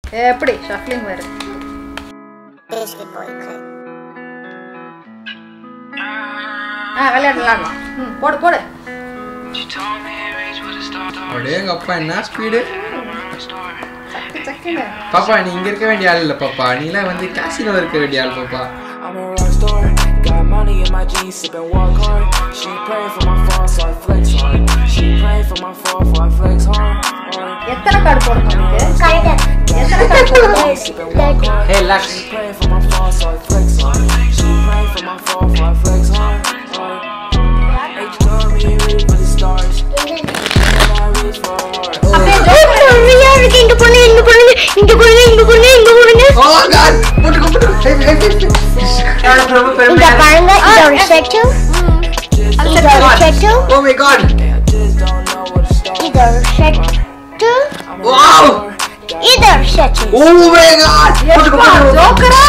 எப்படி ஷஃப்லிங் வேறு Basketball clip. ஆ விளையாடு விளையாடலாம் ம் போடு போடு அப்படியே எங்க அப்பா என்ன ஸ்பீடு சக்கு சக்குன்னு பாப்பா நீ இங்க இருக்க வேண்டிய ஆள் இல்ல பாப்பா நீலாம் வந்து கேசினோ இருக்க வேண்டிய ஆள் பாப்பா I'm a rock star. Got money in my jeans, sipping walk hard. She praying for my fall, so I flex hard. She praying for my fall, so I flex hard. hard. எத்தனை card போடணும் உனக்கு Correct. எத்தனை card போடணும் Sipping walk hard. Hey lakhs She praying for my fall, so I flex hard. She praying for my fall, so I flex hard. hard. H told me reach for the stars. And I reach for heart. நிறையா இருக்கு இங்க போடுங்க இங்க போடுங்க இங்க போடுங்க இங்க போடுங்க இங்க போடுங்க ஓ காட் போட்டுக்கோ போட்டுக்கோ எனக்கு ரொம்ப இங்க பெருமையா இருக்கு. பாருங்க இது ஒரு செட்டு இது ஒரு set oh my god I just don't know where to start. இது ஒரு set I'm a Wow. rock star. இது ஒரு செட்டு ஓ மை காட் போட்டுக்கோ போட்டுக்கோ ஜோக்கரா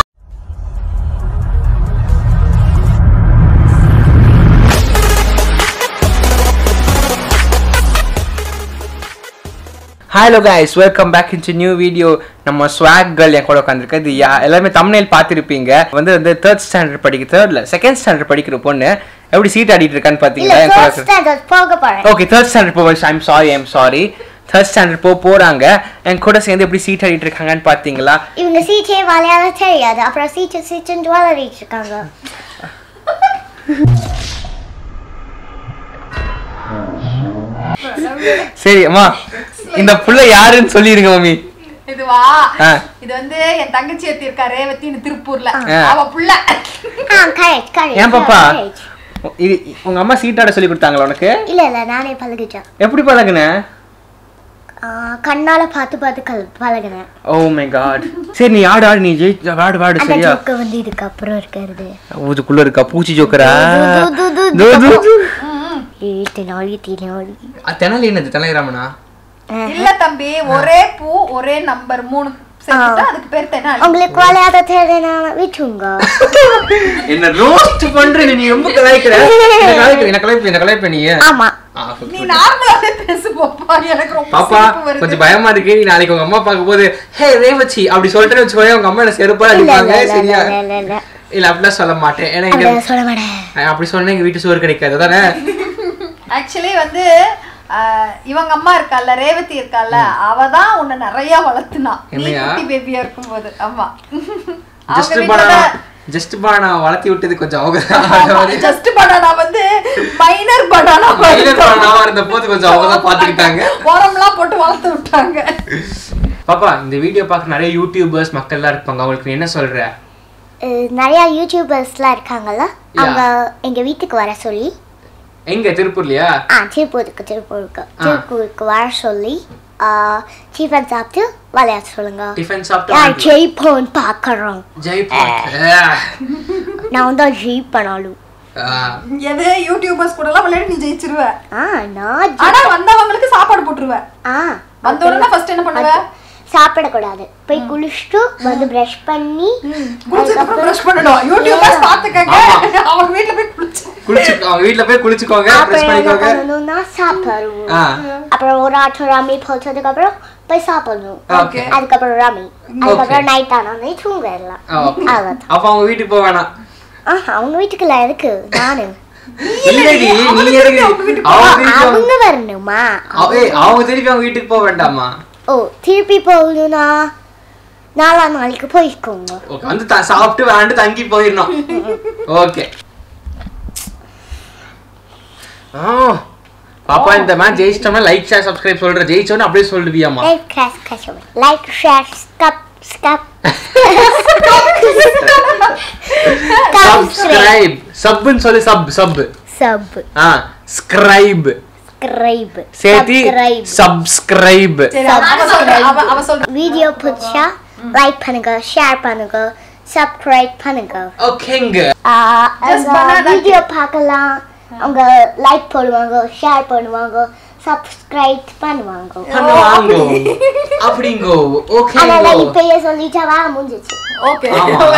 hello guys welcome back into new video நம்ம ஸ்வாக் கேர்ள் என் கூட உட்காந்துருக்கு இது யா எல்லாமே தமிழில் பார்த்துருப்பீங்க வந்து வந்து தேர்ட் ஸ்டாண்டர்ட் படிக்க தேர்ட்ல செகண்ட் ஸ்டாண்டர்ட் படிக்கிற பொண்ணு எப்படி சீட் ஆடிட்டு இருக்கான்னு இல்ல பார்த்தீங்களா என் ஃபர்ஸ்ட் கூட ஸ்டாண்டர்ட் போக போறேன் ஓகே தேர்ட் ஸ்டாண்டர்ட் போ I'm sorry I'm sorry third standard போ போறாங்க என் கூட சேர்ந்து எப்படி சீட் ஆடிட்டு இருக்காங்கன்னு பார்த்தீங்களா இவங்க சீட்டே விளையாட தெரியாது அப்புறம் சீட்டு சீட்டுன்னு விளையாடிட்டு இருக்காங்க சரி அம்மா இந்த புள்ள யாருன்னு சொல்லிருங்க மம்மி இதுவா ஆ. இது வந்து என் தங்கச்சி ஏத்தி இருக்கா ரேவதின்னு திருப்பூர்ல ஆ. அவ புள்ள ஆ கரெக்ட் கரெக்ட் ஏன் பாப்பா இது உங்க அம்மா சீட் ஆட சொல்லி கொடுத்தாங்களா உனக்கு இல்ல இல்ல நானே பழகிட்டேன் எப்படி பழகுன ஆ, கண்ணால பார்த்து பார்த்து கல் பழகினேன் ஓ மை காட் சரி நீ ஆடு ஆடு நீ ஜெயி வாடு வாடு அந்த சரியா ஜோக்க வந்து இதுக்கு அப்புறம் இருக்கிறது இதுக்குள்ள இருக்கா பூச்சி ஜோக்கரா து, து, து, து, தோ, தோ, தோ. ஏய், தினாலி தினாலி அ, தெனாலி என்னது தெனாலிராமனா இல்ல தம்பி ஒரே பூ ஒரே நம்பர் மூணு சேர்த்துட்டா அதுக்கு பேர் தெனாலி உங்களுக்கு விளையாட தெரியுதுன்னா விட்டுங்க என்ன ரோஸ்ட் பண்ற நீ ரொம்ப கலாய்க்கிற என்ன கலாய்க்கிற என்ன கலாய்ப்ப என்ன கலாய்ப்ப நீ ஆமா ஆ, okay, நீ okay. நார்மலாவே பேசு பாப்பா எனக்கு ரொம்ப பாப்பா சிரிப்பு வருது. கொஞ்சம் பயமா இருக்கு நீ நாளைக்கு உங்க அம்மா பார்க்கும் போது ஹே ரேவச்சி அப்படி சொல்லிட்டு வச்சுக்கோங்க உங்க அம்மா என்ன செருப்பா இல்ல அடிப்பாங்க இல்ல இல்ல சரியா இல்ல இல்ல இல்ல இல்ல அப்படிலாம் சொல்ல மாட்டேன் ஏன்னா இங்க அப்படிலாம் சொல்ல மாட்டேன் அப்படி சொன்னா எங்க வீட்டு சோறு கிடைக்காது தானே ஆக்சுவலி வந்து ஆஹ், இவங்க அம்மா இருக்கால்ல ரேவதி இருக்கால்ல அவ தான் உன்னை நிறைய வளர்த்துனா நீ என்னையா? குட்டி பேபியா இருக்கும்போது ஆமா ஜஸ்ட் அவங்க பானா வீட்டுல ஜஸ்ட் பானா வளர்த்தி விட்டது கொஞ்சம் அவங்க ஜஸ்ட் பனானா வந்து மைனர் பனானா மைனர் பானாவா இருந்த போது கொஞ்சம் அவங்க தான் பாத்துக்கிட்டாங்க உரம்லாம் போட்டு வளர்த்து விட்டாங்க பாப்பா இந்த வீடியோ பார்க்க நிறைய யூடியூபர்ஸ் மக்கள்லாம் இருப்பாங்க அவங்களுக்கு நீ என்ன சொல்ற அஹ், நிறைய யூடியூபர்ஸ்லாம் இருக்காங்கல்ல அவங்க எங்க வீட்டுக்கு வர சொல்லி எங்க திருப்பூர்லயா ஆ திருப்பூருக்கு திருப்பூருக்கு திருப்பூருக்கு வர சொல்லி டிஃபன் சாப்பிட்டு விளையாட சொல்லுங்க டிஃபன் யார் சாப்பிட்டு ஜெயிப்போன்னு பார்க்கறோம் ஜெய்பாட் நான் தான் ஜெயிப்பனாலும் எது யூடியூபர்ஸ் கூட எல்லாம் விளையாடி நீ ஜெயிச்சிருவ ஆ நான் ஜெ- ஆனா வந்தவங்களுக்கு சாப்பாடு போட்டுருவ ஆ வந்த உடனே ஃபர்ஸ்ட் என்ன பண்ணுவ சாப்பிடக்கூடாது போய் குளிச்சுட்டு வந்து ப்ரஷ் பண்ணி குளிச்சதுக்கு அப்புறம் ப்ரஷ் பண்ணணும் யூடியூபர்ஸ் பாத்துக்கங்க அவங்க வீட்ல போய் குளிச்சு குளிச்சு அவங்க வீட்ல போய் குளிச்சுக்கோங்க ப்ரெஸ் அப்புறம் என்ன பண்ணிக்கோங்க பண்ணணும்னா சாப்பிடுவோம் ஆ அப்புறம் ஒரு ஆட்டம் ராமி போச்சதுக்கு அப்புறம் போய் சாப்பிடணும் ஓகே அதுக்கப்புறம் ராமி அதுக்கப்புறம் நைட் ஆனோடனே தூங்கிடலாம் அவ்வளோதான் அப்ப அவங்க வீட்டுக்கு போக வேணாம் ஆ அவங்க வீட்டுக்குள்ள எதுக்கு நானு இல்லடி நீ எதுக்கு அவங்க திருப்பி அவங்க- அவங்க வரணுமா அவ- ஏய், அவங்க திருப்பி அவங்க வீட்டுக்கு போக வேண்டாமா ஓ திருப்பி போகணும்னா நாலா நாளைக்கு போய்க்கோங்க ஓகே வந்து த- சாப்பிட்டு விளாண்டு தங்கி போயிடணும் ஓகே ஆ பாப்பா இந்த மேட்ச் ஜெயிச்சிட்டோம்னா லைக் ஷேர் சப்ஸ்கிரைப் சொல்ற ஜெயிச்சோன்னு அப்படியே சொல்லுவியாமா லைக் கிராஸ் கஷம் லைக் ஷேர் ஸ்கப் ஸ்கப் சப்ஸ்கிரைப் சப்னு சொல்லி சப் சப் சப் ஆ ஸ்கிரைப் ஸ்கிரைப் சேர்த்தி சப்ஸ்கிரைப் சரி அவ- அவ சொல்ற அவ அவ சொல்ற வீடியோ பிடிச்சா லைக் பண்ணுங்க ஷேர் பண்ணுங்க சப்ஸ்கிரைப் பண்ணுங்க ஓகேங்க Just banana வீடியோ பார்க்கலாம் அவங்க லைக் போடுவாங்க ஷேர் பண்ணுவாங்க சப்ஸ்கிரைப் பண்ணுவாங்க பண்ணுவாங்க அப்படிங்கோ அதனால ஓகேங்கோ இப்பயே சொல்லிட்டா வேலை முடிஞ்சிச்சு ஓகே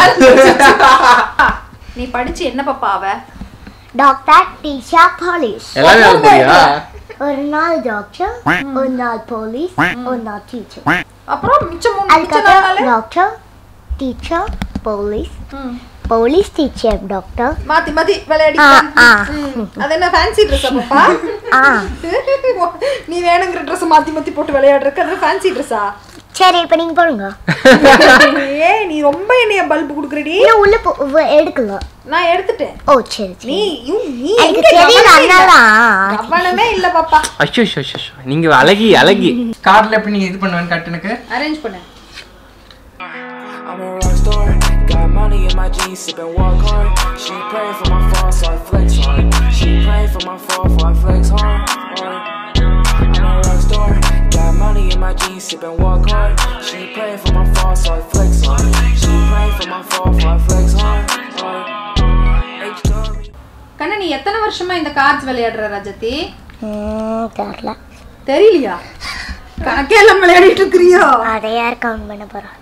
நீ படிச்சு என்ன பாப்பா அவ டாக்டர் டீச்சர் போலீஸ் எல்லாமே அது போறியா ஒரு நாள் டாக்டர் ஒரு நாள் போலீஸ் ஒரு நாள் டீச்சர் அப்புறம் மிச்சம் மூணு மிச்ச அதுக்கப்புறம் doctor teacher police police teacher doctor மாத்தி மாத்தி விளையாடி ஆ, ஆ. ம். அது என்ன ஃபேன்சி ட்ரெஸ் பாப்பா ஆ நீ வேணுங்கிற ட்ரெஸ் மாத்தி மாத்தி போட்டு விளையாடுறதுக்கு அது ஃபேன்சி ட்ரெஸ்ஸா சரி இப்போ நீங்கள் போடுங்க ஏய் நீ ரொம்ப என்னைய பல்ப் குடுக்குறடி இன்னும் உள்ள போ வ- எடுக்கலாம் நான் எடுத்துட்டேன் ஓ சரி நீ சரி யூ, நீ எனக்கு எங்க தெரியல கவனமே இல்ல. அதனால கவனமே இல்ல பாப்பா அச்சோ அச்சோ அச்சோ நீங்க அழகி அழகி கார்ல எப்படி நீங்க இது பண்ணுவேன்னு காட்டு எனக்கு அரேஞ்ச் பண்ணு I'm a rock star, got money in my jeans, sipping walk hard. She praying for my fall, so I flex hard. She praying for my fall, so I flex hard. hard. I'm a rock star, got money in my jeans, sipping walk hard. She praying for my fall, so I flex hard. She praying for my fall, so I flex hard. hard. H-Dub. கண்ணா நீ எத்தனை வருஷமா இந்த cards விளையாடுற ரஜதி ம், தெரியல தெரியலையா கணக்கே எல்லாம் விளையாடிட்டு இருக்கிறியோ அதை யார் கவுண்ட் பண்ண போறா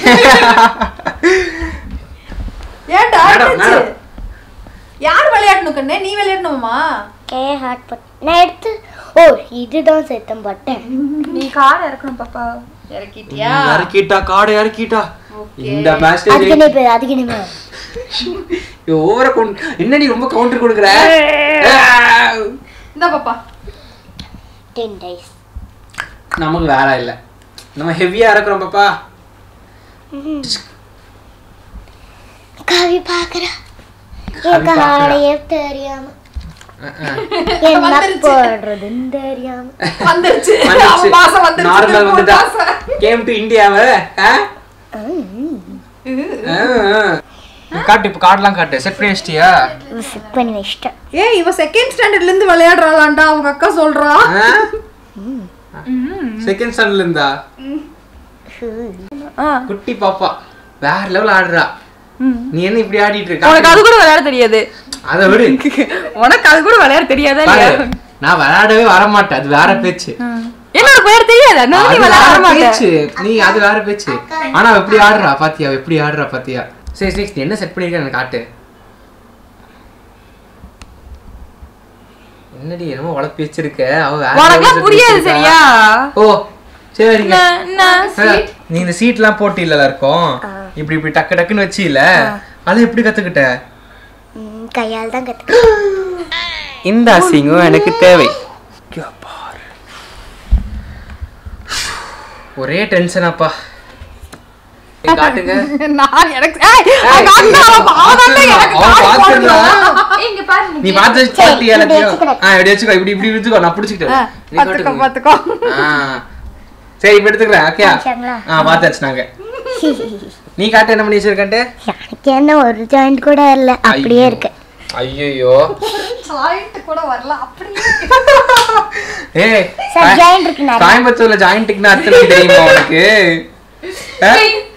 ஏன்டா மேடம், என்னாச்சு? மேடம். யார் விளையாடணும் கண்ணே நீ விளையாடணுமா கே ஹார்ட் பட் நான் எடுத்து ஓ இதுதான் சேர்த்தம் பட்டேன் நீ கார் இறக்கணும் பாப்பா இறக்கிட்டியா இறக்கிட்டா காடை இறக்கிட்டா Okay. இந்த மேட்ச் அதுக்கு நீ போய் அதுக்கு நீ போய் ஓவர கவுண்ட் என்ன நீ ரொம்ப கவுண்டர் கொடுக்குற இந்த பாப்பா டென் டேஸ் நமக்கு வேலை இல்ல நம்ம ஹெவியா இறக்குறோம் பாப்பா கவி பாக்குறா கவி எங்க பார்க்கறா. ஆடையே தெரியாம அஹ், அஹ். என்ன வந்துருச்சு. போடுறதுன்னு தெரியாம வந்துருச்சு வந்துருச்சு. அவன் மாசம் வந்துருச்சு நார்மல் திரும்ப வந்துட்டா மாசம். கேம் டு இந்தியாவை காட்டு இப்போ கார்டெலாம் காட்டு செட் பண்ணி வச்சிட்டியா செட் பண்ணி வச்சிட்டேன் ஏய் இவ செகண்ட் ஸ்டாண்டர்ட்ல இருந்து விளையாடுறாளாண்டா அவங்க அக்கா சொல்றா செகண்ட் ஸ்டாண்டர்ட்ல இருந்தா குட்டி பாப்பா வேற லெவல் ஆடுறா நீ என்ன இப்படி ஆடிட்டு உனக்கு அது இருக்க கூட விளையாட தெரியாது அதை விடு உனக்கு அது கூட விளையாட தெரியாதா இல்லையா பாரு, நான் விளையாடவே வர மாட்டேன் அது வேற பேச்சு என்னோட பேர் தெரியாது அதனால நீ அது விளையாட வேற மாட்டேன் பேச்சு நீ அது வேற பேச்சு ஆனா அவ எப்படி ஆடுறா பாத்தியா அவ எப்படி ஆடுறா பாத்தியா சரி சரி நீ என்ன செட் பண்ணிருக்க எனக்கு காட்டு என்னடி என்னமோ உழப்பி வச்சிருக்க அவ வேற level உனக்குலாம் set புரியாது வச்சிருக்கா. சரியா ஓ சரிங்க நான்- நான் அதான், நீ இந்த சீட்லாம் போட்டு இல்ல இருக்கும் இப்படி இப்படி டக்கு டக்குன்னு வச்சு இல்ல அதெல்லாம் எப்படி கத்துக்கிட்ட ம், கையால் தான் கத்துக்க இந்த அசிங்கம் எனக்கு தேவை ஒரே டென்ஷனாப்பா காட்டுங்க நான் எனக்கு ஏய், அவங்க அண்ணா, அவன் அவன்தான்டா எனக்கு அவன் கால் பார்த்துடுறான். போடுறான். இங்க பாரு நீ பார்த்து சரி, பார்த்து இப்படி எல்லாத்தையும் வச்சுக்கிறேன். ஆ இப்படி வச்சுக்கோ இப்படி இப்படி வச்சுக்கோ நான் பிடிச்சிக்கிட்டேன் நீ பாத்துக்கோ காட்டுங்க. பாத்துக்கோ ஆ சரி இப்ப எடுத்துக்கிறேன் ஓகே காமிச்சாங்களா? ஆ பார்த்தாச்சு நாங்க நீ காட்டு என்ன பண்ணி வச்சிருக்கன்ட்டு எனக்கு என்ன ஒரு ஜாயிண்ட் கூட இல்ல அப்படியே இருக்கு ஐயோ ஜாயிண்ட் கூட வரல அப்படி ஏய் சார் கா- ஜாயிண்ட் இருக்கு நிறைய கோயம்புத்தூர்ல ஜாயிண்ட்டுக்குன்னு அர்த்தம் தெரியுமா உனக்கு ஆ?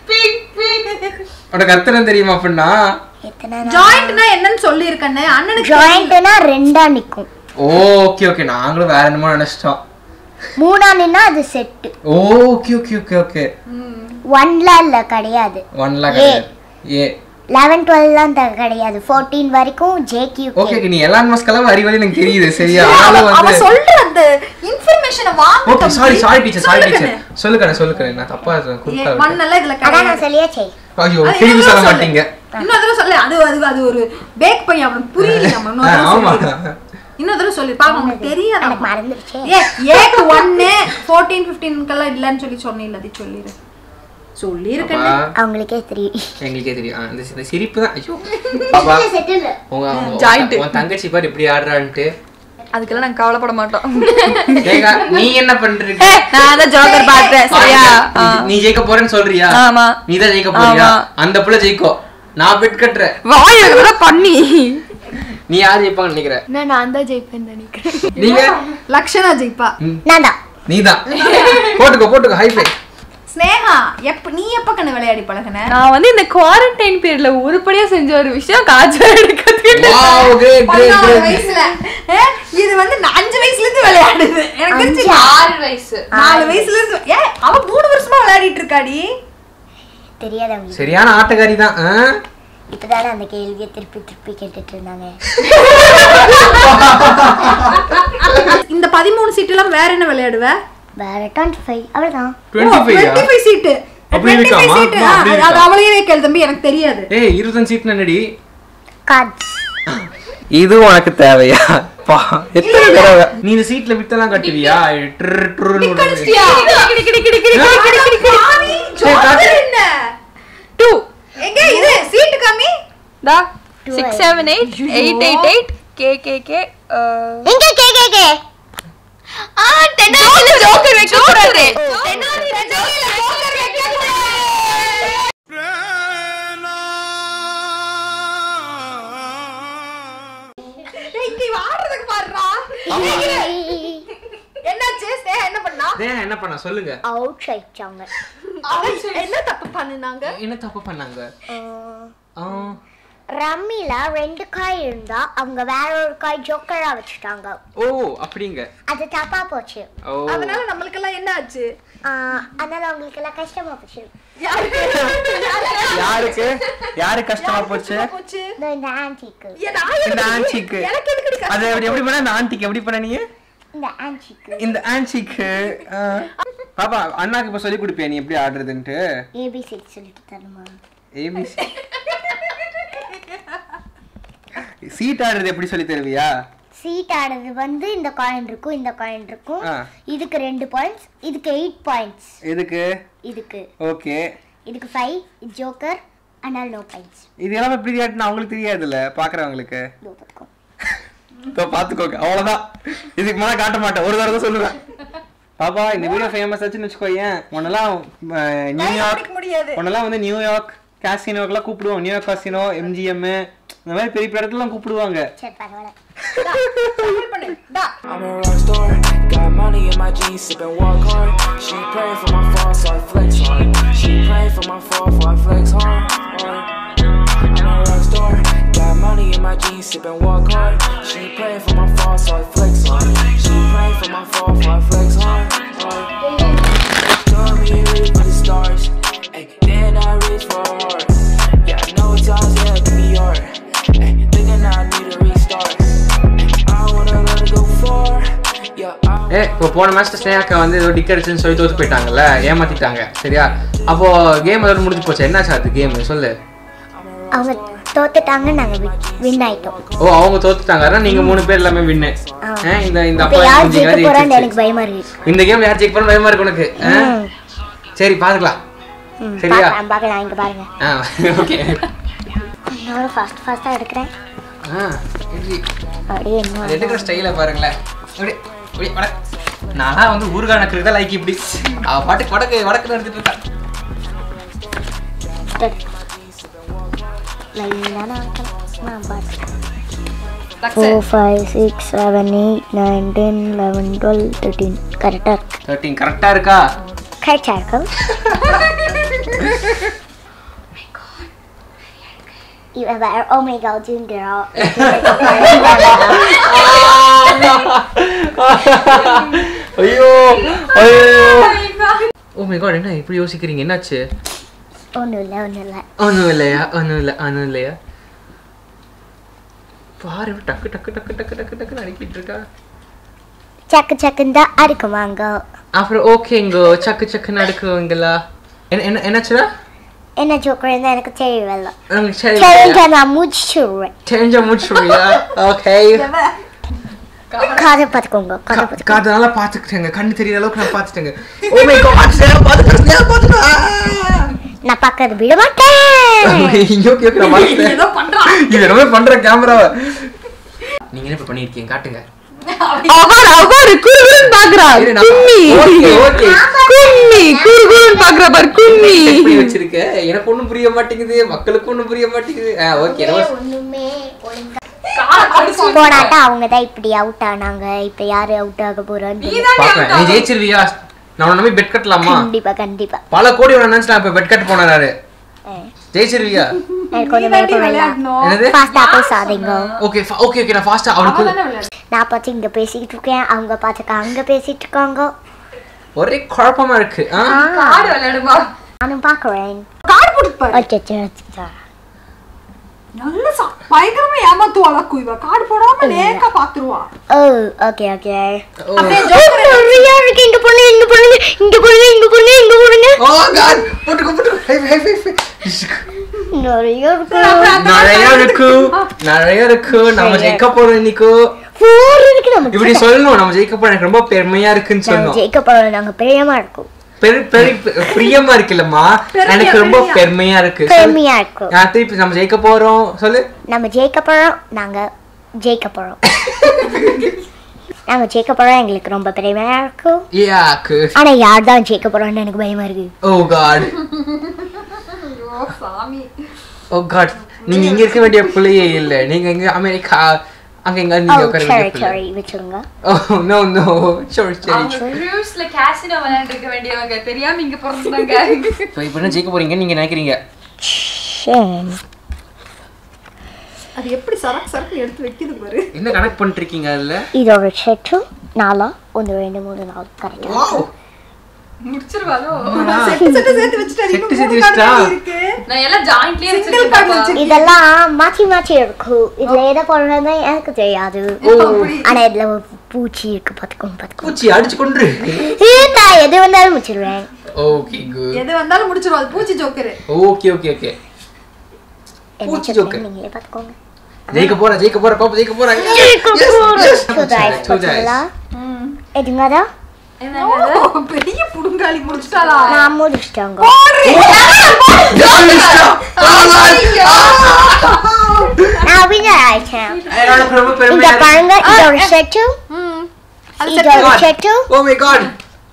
உனக்கு அர்த்தம் தெரியுமா அப்படின்னா எத்தனை ஜாயிண்ட்னா என்னன்னு சொல்லியிருக்கேன்னு அண்ணனுக்கு ஜாயிண்ட்னா ரெண்டா நிக்கும் ஓகே ஓகே நாங்களும் வேற என்னமோ நினைச்சிட்டோம் மூணா நின்னா அது set okay okay okay okay ஒன்ல இல்ல கிடையாது ஒன் லேக் ஏ. ஏ லெவன் டுவெல்லாம் கிடையாது ஃபோர்டீன் வரைக்கும் ஜேக்யூ ஓகே ஓகே நீ எலான் மஸ்கெல்லாம் வரி வரி எனக்கு தெரியுது சரியா அவ ஆனாலும் அவ வந்து சொல்ற அந்த இன்ஃபர்மேஷனை வாங்க okay sorry sorry teacher sorry சொல்லு டீச்சர் சொல்லு கடை சொல்லு கடை நான் தப்பா குறுக்கா ஒன் எல்லாம் இதுல அதான் கிடையாது நான் சொல்லியாச்சே ஐயோ அது திரும்பி இன்னொரு சொல்ல சொல்லு. மாட்டீங்க இன்னொரு தடவை சொல்லு அது அது அது ஒரு பேக் பையன் அவனுக்கு புரியல நம்ம இன்னொரு ஆ, தடவை ஆமா சொல்லு. இன்னொரு தடவை சொல்லி பாக்க உனக்கு தெரியாது எனக்கு மறந்துருச்சே ஏ ஏக்கு ஒன்னு ஃபோர்டீன் ஃபிஃப்டீன்க்கெல்லாம் இல்லைன்னு சொல்லி சொன்னீங்க அது சொல்லிடு சொல்லியிருக்கேன் அப்பா, அவங்களுக்கே தெரியும் எங்களுக்கே தெரியும் ஆ, இந்த இந்த சிரிப்பு தான் ஐயோ பாப்பா செட்டில் உங்க உங்க- Joint. உன் தங்கச்சி பாரு இப்படி ஆடுறான்ட்டு அதுக்கெல்லாம் நாங்க கவலைப்பட மாட்டோம் ஏகா, நீ என்ன பண்றீங்க ஏய், நான் தான் ஜோக்கர் பார்த்தேன் சரியா ஆ. நீ- நீ ஜெயிக்க போறேன்னு சொல்றியா ஆமா. நீ தான் ஜெயிக்க போறியா ஆமா. அந்த புள்ள ஜெயிக்கும் நான் பெட் கட்டுறேன் வாய் இருக்கிறத பண்ணி நீ யார் ஜெயிப்பான்னு நினைக்கிற நான் நான் தான் ஜெயிப்பேன் நினைக்கிறேன் நீங்க லக்ஷனா ஜெயிப்பா நான் தான் நீதான் போட்டுக்கோ போட்டுக்கோ ஹை ஃபை ஸ்னேகா எப்ப நீ எப்ப கண்ணு விளையாடி பழகுன நான் வந்து இந்த குவாரண்டைன் பீரியட்ல உருப்படியா செஞ்ச ஒரு விஷயம் காய்ச்சல் எடுக்கிறதுக்கு வாவ் கிரேட் கிரேட் பதினாறு கிரேட் வயசுல ஏ, இது வந்து நான் அஞ்சு வயசுல இருந்து விளையாடுது எனக்கு தெரிஞ்சு ஆறு வயசு நாலு வயசுல இருந்து ஏ அவ மூணு வருஷமா விளையாடிட்டு இருக்காடி தெரியாது அவங்களுக்கு சரியான ஆட்டக்காரி தான் ஆ? இப்பதானே அந்த கேள்வியை திருப்பி திருப்பி கேட்டுட்டு இருந்தாங்க இந்த பதிமூணு சீட்டு எல்லாம் வேற என்ன விளையாடுவ வேற டுவெண்ட்டி ஃபைவ் அவ்வளோதான் 25 ஆ? 25 சீட்டு அப்படி ரெண்டுமே இருக்காமா சீட்டு அம்மா, அப்படி அது இருக்கா? அவளையே கேளு தம்பி எனக்கு தெரியாது ஏய் இருபத்தஞ்சு சீட் என்னடி கார்ட்ஸ் இது உனக்கு தேவையா பா எத்தனை தடவை நீ இந்த சீட்ல வித்தெல்லாம் கட்டுவியா ட்ரு, ட்ருன்னு விடுறது. சரி, காட்டு. என்ன டூ எங்க இது சீட்டு கம்மி தா six seven eight eight eight eight K K K எங்க கே கே கே ஜோக்கர் வைக்க கூடாது இங்க இவ ஆடுறதுக்கு பாருடா என்னாச்சு ஸ்னேகா என்ன பண்ணா டேய், என்ன பண்ண சொல்லுங்க அவுட் ஆயிட்டாங்க அவ என்ன தப்பு பண்ணுனாங்க என்ன தப்பு பண்ணாங்க ஆ, ரம்மில ரெண்டு காய் இருந்தா அவங்க வேற ஒரு காய் ஜோக்கரா வச்சுட்டாங்க ஓ அப்படிங்க அது தப்பா போச்சு ஓ அதனால நம்மளுக்கெல்லாம் என்ன ஆச்சு ஆஹ், அதனால அவங்களுக்கு எல்லாம் கஷ்டமா போச்சு யாருக்கு யாருக்கு யாரு கஷ்டமா போச்சு போச்சு இதோ இந்த ஆன்டிக்கு ஏன் நான் இந்த எதுக்கு? ஆன்சிக்கு எனக்கு எதுக்குடி கஷ்டம்? அது எப்படி எப்படி பண்ண இந்த ஆன்டிக்கு எப்படி பண்ண நீ இந்த ஆன்டிக்கு இந்த ஆன்சிக்கு பாப்பா அண்ணாக்கு இப்ப சொல்லி கொடுப்பியா நீ எப்படி ஆடுறதுன்ட்டு ஏபிசி சொல்லிட்டு தருமா ஏபிசி சீட் ஆடுறது எப்படி சொல்லி தருவியா சீட் ஆடுறது வந்து இந்த காயின் இருக்கும் இந்த காயின் இருக்கும் ஆ. இதுக்கு ரெண்டு பாயிண்ட்ஸ் இதுக்கு எயிட் பாயிண்ட்ஸ் எதுக்கு இதுக்கு ஓகே இதுக்கு ஃபைவ் இது ஜோக்கர் ஆனால் நோ பாயிண்ட்ஸ் இது எல்லாமே எப்படி ஆட்டுனா அவங்களுக்கு தெரியாதுல்ல பாக்குறவங்களுக்கு இதோ பார்த்துக்கோ இதோ பாத்துக்கோங்க அவ்வளவுதான் இதுக்கு மேல காட்ட மாட்டேன் ஒரு தடவை தான் சொல்லுவேன் பாப்பா இந்த வீடியோ ஃபேமஸ் ஆச்சுன்னு வச்சுக்கோயேன் உன்னெல்லாம் அஹ், நியூயார்க் பிடிக்க முடியாது உன்னெல்லாம் வந்து நியூயார்க் காசினோக்கெல்லாம் கூப்பிடுவோம் நியூயார்க் காசினோ எம்ஜிஎம் இந்த மாதிரி பெரிய பெரிய இடத்துலாம் கூப்பிடுவாங்க சரி பரவாயில்ல தமிழ் பண்ணு டா I'm a rock star, got money in my jeans, sippin' walk hard. She pray for my fall, so I flex hard. She pray for my fall, so I flex hard. hard. I'm a rock star, got money in my jeans, sippin' walk hard. She pray for my fall, so I flex hard. She pray for my fall, so I flex hard. hard. Told me reach for the stars, ay, then I reach for a heart. Yeah, I know it's all yeah, give me your. Ay, thinking I need a restart. I wanna let it go far. Yeah, I ஏ இப்போ போன மேட்ச்ல ஸ்னேகாக்கா வந்து ஏதோ tick அடிச்சுன்னு சொல்லி தோத்து போயிட்டாங்கல்ல ஏமாத்திட்டாங்க சரியா அப்போ கேம் அதோட முடிஞ்சு போச்சு என்னாச்சு அது கேம் சொல்லு அவங்க தோத்துட்டாங்க நாங்க வின் ஆயிட்டோம் ஓ அவங்க தோத்துட்டாங்க அதான் நீங்க மூணு பேர் எல்லாமே வின்னு இந்த இந்த இப்ப அப்பா யார் மூஞ்சி ஜெயிக்க மாதிரி போறான்னு ஜெயிச்சிருச்சு. எனக்கு பயமா இருக்கு இந்த கேம் யார் ஜெயிக்க போறோம் பயமா இருக்கு உனக்கு ஆ? சரி பாத்துக்கலாம் ம், சரியா பார்க்கலாம் பார்க்கலாம் இங்க பாருங்க ஆ ஓகே நான் ஃபாஸ்ட் ஃபாஸ்டா எடுக்கிறேன் ஆ எப்படி அப்படியே இன்னும் அது எடுக்கிற ஸ்டைல பாருங்களேன் அப்படி அப்படி வட நான்லாம் வந்து ஊர்கான நக்கருக்கு தான் லைக் இப்படி அவ பாட்டுக்கு வடக்கு வடக்கு எடுத்துட்டு இருக்கா லைனான நான் பார்த்துக்கிறேன் That's four it. Five six seven eight nine ten eleven twelve thirteen கரெக்டாக இருக்கு தேர்ட்டின் கரெக்டா இருக்கா கரெக்டாக இருக்கும் இவன் வேற ஓ மை காட் ஜிங்கரா ஐயோ ஐயோ ஓ மை காட் என்ன இப்படி யோசிக்கிறீங்க என்னாச்சு ஒன்றும் இல்லை ஒன்றும் இல்லை ஒன்றும் இல்லையா ஒன்றும் இல்லை ஒன்றும் இல்லையா பாரு இவ டக்கு டக்கு டக்கு டக்கு டக்கு டக்குன்னு அனுப்பிட்டு இருக்கா சக்கு சக்குன்னு தான் அடிக்குவாங்க அப்புறம் ஓகேங்கோ சக்கு சக்குன்னு அடுக்குவீங்களா என்ன என்ன என்னாச்சுடா என்ன ஜோக்கர் இருந்தால் எனக்கு தெரியவில்லை உங்களுக்கு சரி தெரிஞ்ச நான் முடிச்சுடுவேன் தெரிஞ்ச முடிச்சுடுவியா ஓகே காதை பார்த்துக்கோங்க காதை பார்த்துக்கோங்க காது நல்லா பாத்துக்கிட்டேங்க கண்ணு தெரியாத அளவுக்கு நான் பாத்துட்டேங்க ஓ மை காட் சேர பாத்துக்கிட்டேன் பாத்துட்டேன் நான் பார்க்கறது விட மாட்டேன் ஓகே ஓகே நான் பாத்துட்டேன் ஏதோ பண்றான் இது என்னமே பண்ற கேமராவை நீங்க என்ன இப்ப பண்ணிருக்கீங்க காட்டுங்க அவர் அவர் குறுகுறுன்னு பாக்குறா இரு, நான் கும்மி ஓகே ஓகே கும்மி குறுகுறுன்னு பாக்குறா பாரு கும்மி செட் பண்ணி வச்சிருக்க எனக்கு ஒண்ணும் புரிய மாட்டேங்குது மக்களுக்கு ஒண்ணும் புரிய மாட்டேங்குது ஆ ஓகே ஒண்ணுமே ஒழுங்கா போனாட்டா அவங்க தான் இப்படி அவுட் ஆனாங்க இப்ப யாரு அவுட் ஆக போறான்னு தெரியல. பாக்குறேன் நீ ஜெயிச்சிருவியா நான் உன்னை நம்பி பெட் கட்டலாமா கண்டிப்பா கண்டிப்பா பல கோடி உன்னை நினைச்சு நான் இப்ப பெட் கட்ட போனாரு அஹ், ஜெயிச்சிருவியா எனக்கு ஒண்ணுமே புரியல விளையாடணும் என்னது ஃபாஸ்டா பேசாதீங்க ஓகே ஓகே ஓகே நான் ஃபாஸ்டா அவனுக்கு நான் பார்த்து இங்க பேசிட்டு இருக்கேன் அவங்க பார்த்துக்க அங்க பேசிட்டு இருக்காங்க ஒரே குழப்பமா இருக்கு ஆ? காடு விளையாடுமா நானும் பாக்குறேன் காடு போட்டு பாரு அச்சச்சோ, அச்சச்சோ. நல்ல சா- பயங்கரமா ஏமாத்துவாளா குயிவா கார்டு போடாம நேக்கா பாத்துருவா ஓ ஓகே ஓகே அப்படியே ஜோக்கர் நிறைய இருக்கு இங்க போடுங்க இங்க போடுங்க இங்க போடுங்க இங்க போடுங்க இங்க போடுங்க ஓ காட் போட்டுக்கோ போட்டுக்கோ ஹை ஹை ஹை நிறைய இருக்கு நிறைய இருக்கு நிறைய இருக்கு நம்ம ஜெயிக்க போறோம் இன்னைக்கு ஃபோர் இருக்கு நமக்கு இப்படி சொல்லணும் நம்ம ஜெயிக்க போறோம் எனக்கு ரொம்ப பெருமையா இருக்குன்னு நாங்க சொல்லணும் ஜெயிக்க போறோம் நாங்க பிரியமா இருக்கோம் பெரு பெரு பிரியமா இருக்குல்லம்மா எனக்கு ரொம்ப பெருமையா இருக்கு சொல்லு. பெருமையா இருக்கும் நான் திருப்பி நம்ம ஜெயிக்க போறோம் சொல்லு நம்ம ஜெயிக்க போறோம் நாங்க ஜெயிக்க போறோம் நாங்க ஜெயிக்க போறோம் எங்களுக்கு ரொம்ப பெருமையா இருக்கும் யாக்கு ஆனா யார் தான் ஜெயிக்க போறோம்னு எனக்கு பயமா இருக்கு ஓ காட் ஐயோ சாமி ஓ காட் நீங்க இங்க இருக்க வேண்டிய பிள்ளையே இல்ல நீங்க இங்க அமெரிக்கா அங்க எங்க ஓ நீங்க உட்கார சரி வேண்டிய பிள்ளை சரி வச்சுருங்க ஓ நோ நோ சரி சரி அவங்க க்ரூஸ்ல கேசினோ விளையாண்டு இருக்க வேண்டியவங்க தெரியாம இங்க பிறந்தாங்க இப்போ இப்போ என்ன ஜெயிக்க போறீங்க நீங்க நினைக்கிறீங்க சரி அது எப்படி சரக்கு சரக்கு எடுத்து வைக்குது பாரு என்ன கனெக்ட் பண்ணிட்டு இருக்கீங்க அதுல இது ஒரு செட்டு நாலா ஒன்று ரெண்டு மூணு நாலு கரெக்டாக வாவ் முடிச்சிருவாளோ செட்டு செட்டு சேர்த்து வச்சுட்டாரு செட்டு இன்னும் சேர்த்து மூணு card வச்சுட்டா? தான் இருக்கு நான் எல்லாம் ஜாயிண்ட்லயே சிங்கிள் கார்டு வச்சிருக்கேன் வச்சு இதெல்லாம் மாற்றி மாற்றி இருக்கும் இதுல எதை போடுறதுன்னு எனக்கு தெரியாது ஆனா இதுல ஒரு பூச்சி இருக்கு பார்த்துக்கோங்க பார்த்துக்கோங்க பூச்சி அடிச்சு கொண்டு நான் எது வந்தாலும் முடிச்சிருவேன் ஓகே குட் எது வந்தாலும் முடிச்சிரும் அது பூச்சி ஜோக்கரு ஓகே ஓகே ஓகே என்ன பூச்சி சொல்றேன் ஜோக்கர். நீங்களே பார்த்துக்கோங்க ஜெயிக்க போற ஜெயிக்க போற பாப்பா ஜெயிக்க போற Two dice பார்த்தீங்களா எதுங்கடா ஓ, பெரிய புடுங்காளி முடிச்சிட்டாளா நான் முடிச்சிட்டாங்க நான் winner ஆயிட்டேன் எனக்கு ரொம்ப இங்க பெருமையா இருக்கு பாருங்க இது ஒரு செட்டு அது இது செட்டு ஒரு செட்டு ஓ மை காட்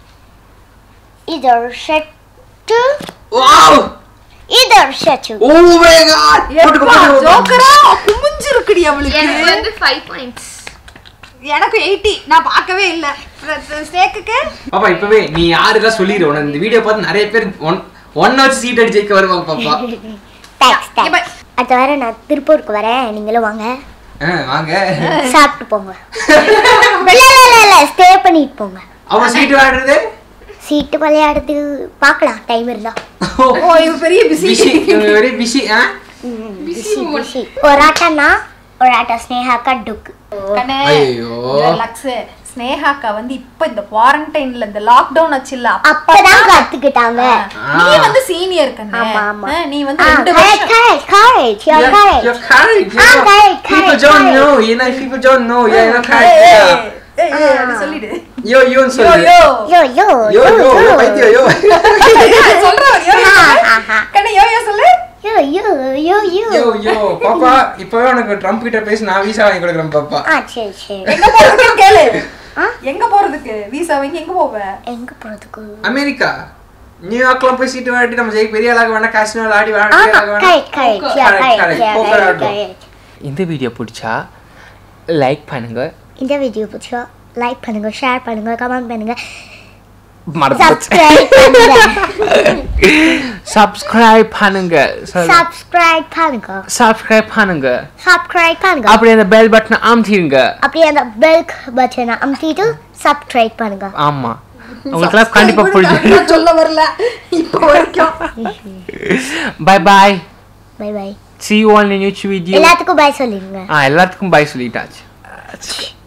இது ஒரு செட்டு வாவ் இது ஒரு செட்டு ஓ மை காட் போட்டுக்கோ போட்டுக்கோ ஜோக்கரா குமிஞ்சு இருக்குடி அவளுக்கு எனக்கு வந்து ஃபைவ் பாயிண்ட்ஸ் எனக்கு எயிட்டி நான் பார்க்கவே இல்ல ஸ்னேக்குக்கு பாப்பா இப்பவே நீ யாருக்கா சொல்லிடு உன இந்த வீடியோ பார்த்து நிறைய பேர் ஒன் ஒன் வச்சு சீட் அடி ஜெயிக்க வருவாங்க பாப்பா தேங்க்ஸ் இப்ப- தேங்க்ஸ் அடுத்த வாரம் நான் திருப்பூருக்கு வரேன் நீங்களும் வாங்க ஆ, வாங்க சாப்பிட்டு போங்க இல்ல இல்ல இல்ல இல்ல ஸ்டே பண்ணிட்டு போங்க அவன் சீட் விளையாடுறது சீட்டு விளையாடுறது பார்க்கலாம் டைம் இருந்தா ஓ இவ பெரிய பிஸி பிஸி வெரி பிஸி ஆ பிஸி பிஸி ஒரு ஆட்டம்னா ஒரு ஆட்டம் ஸ்னேகாக்கா டுக்கு கண்ணே ஐயோ. லக்ஸ் ஸ்னேகாக்கா வந்து இப்ப இந்த குவாரண்டைன்ல இந்த லாக்டவுன் ஆச்சுல்ல அப்பதான் கத்துக்கிட்டாங்க நீ வந்து சீனியர் கண்ணே ஆமா, ஆமா. ஆ, நீ வந்து ஆ, ரெண்டு correct, வருஷம் correct, correct, you're You're, correct. you're correct. Ah, You're correct, People correct, don't correct. know. You know, people don't know. Yeah, you're ஏய், correct. ஏய், Yeah. ஏய், ஏய், அப்படி சொல்லிடு Yo, yo, யோ சொல்லு. யோ Yo, yo, Yo, yo, yo, yo, yo. பைத்தியம், yo. சொல்றேன் யோ யோ சொல்லு. ஆஹா. கண்ணே யோ யோ சொல்லு Yo, yo, yo, yo. Yo, yo. பாப்பா, இப்பவே உனக்கு ட்ரம்ப் கிட்ட பேசி நான் வீசா வாங்கி கொடுக்குறேன் பாப்பா ஆ, சரி, சரி. எங்க போறதுக்கு கேளு ஆ? எங்க போறதுக்கு வீசா வாங்கி எங்க போவ எங்க போறதுக்கு அமெரிக்கா நியூயார்க்லாம் போய் சீட்டு விளையாடி நம்ம ஜெயிக்க பெரிய ஆளாக வேணாம் காசினோ ஆடி ஆமா, correct, correct, yeah, Correct, correct, correct. yeah, Poker correct, ஆடுறோம். correct. இந்த வீடியோ பிடிச்சா லைக் பண்ணுங்க இந்த வீடியோ பிடிச்சா லைக் பண்ணுங்க ஷேர் பண்ணுங்க கமெண்ட் பண்ணுங்க மறந்து சப்ஸ்கிரைப் பண்ணுங்க சப்ஸ்கிரைப் பண்ணுங்க சப்ஸ்கிரைப் பண்ணுங்க சப்ஸ்கிரைப் பண்ணுங்க சப்ஸ்கிரைப் பண்ணுங்க அப்படியே அந்த பெல் பட்டனை அமுத்திடுங்க அப்படியே அந்த பெல் பட்டனை அமுத்திட்டு சப்ஸ்கிரைப் பண்ணுங்க ஆமா உங்களுக்குலாம் கண்டிப்பா பிடிக்கும் நான் சொல்ல வரல இப்போ வரைக்கும் bye bye bye bye see you all in a new video எல்லாத்துக்கும் பை சொல்லிடுங்க ஆ எல்லாத்துக்கும் பை சொல்லிட்டாச்சு